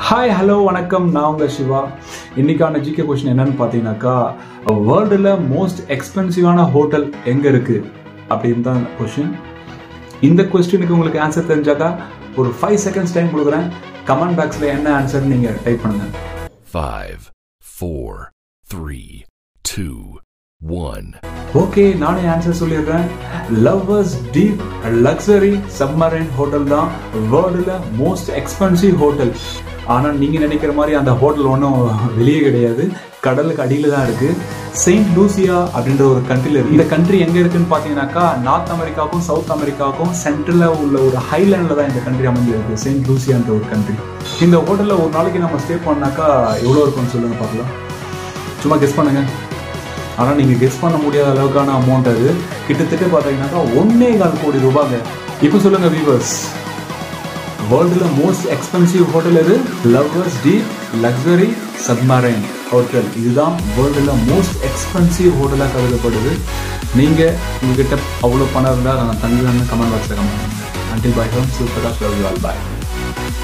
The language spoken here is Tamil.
ஹாய் ஹலோ வணக்கம் நான் உங்க சிவா இன்னைக்கான ஜிகே கொஸ்டின் என்னன்னு பார்த்தீங்கன்னாக்கா வேர்ல்டில் மோஸ்ட் எக்ஸ்பென்சிவான ஹோட்டல் எங்கே இருக்கு அப்படின்னு தான் கொஸ்டின் இந்த கொஸ்டினுக்கு உங்களுக்கு ஆன்சர் தெரிஞ்சாக்கா ஒரு ஃபைவ் செகண்ட்ஸ் டைம் கொடுக்குறேன் கமெண்ட் பாக்ஸில் என்ன ஆன்சர் நீங்கள் டைப் பண்ணுங்க Five, four, three, two, one. Okay நானே ஆன்சர் சொல்லிடுறேன் lovers deep luxury submarine hotel தான் வேர்ல்டில் மோஸ்ட் எக்ஸ்பென்சிவ் ஹோட்டல் ஆனால் நீங்கள் நினைக்கிற மாதிரி அந்த ஹோட்டல் ஒன்றும் வெளியே கிடையாது கடலுக்கு அடியில் தான் இருக்குது செயின்ட் லூசியா அப்படின்ற ஒரு கண்ட்ரியில் இருக்குது இந்த கண்ட்ரி எங்கே இருக்குன்னு பார்த்தீங்கன்னாக்கா நார்த் அமெரிக்காவுக்கும் சவுத் அமெரிக்காவுக்கும் சென்ட்ரலில் உள்ள ஒரு ஹைலேண்டில் தான் இந்த கண்ட்ரி அமைஞ்சிருக்கு செயின்ட் லூசியான்ற ஒரு கண்ட்ரி இந்த ஹோட்டலில் ஒரு நாளைக்கு நம்ம ஸ்டே பண்ணாக்கா எவ்வளோ இருக்கும்னு சொல்லுங்கள் பார்க்கலாம் சும்மா கெஸ் பண்ணுங்கள் ஆனால் நீங்கள் கெஸ் பண்ண முடியாத அளவுக்கான அமௌண்ட் அது கிட்டத்தட்ட பார்த்தீங்கன்னாக்கா ஒன்னே கால் கோடி ரூபாங்க இப்போ சொல்லுங்க வீவர்ஸ் வேர்ல்டில் மோஸ்ட் எக்ஸ்பென்சிவ் ஹோட்டல் எது lovers deep luxury submarine hotel இதுதான் வேர்ல்டில் மோஸ்ட் எக்ஸ்பென்சிவ் ஹோட்டலாக கருதப்படுது நீங்கள் உங்ககிட்ட அவ்வளோ பணம் இருந்தால் நான் தங்குதான்னு கமெண்ட் பாக்ஸில் கமெண்ட் பண்ணுங்கள் அண்டில் பை ஹோம் சூப்பராக லவ் யூ ஆல் பாய்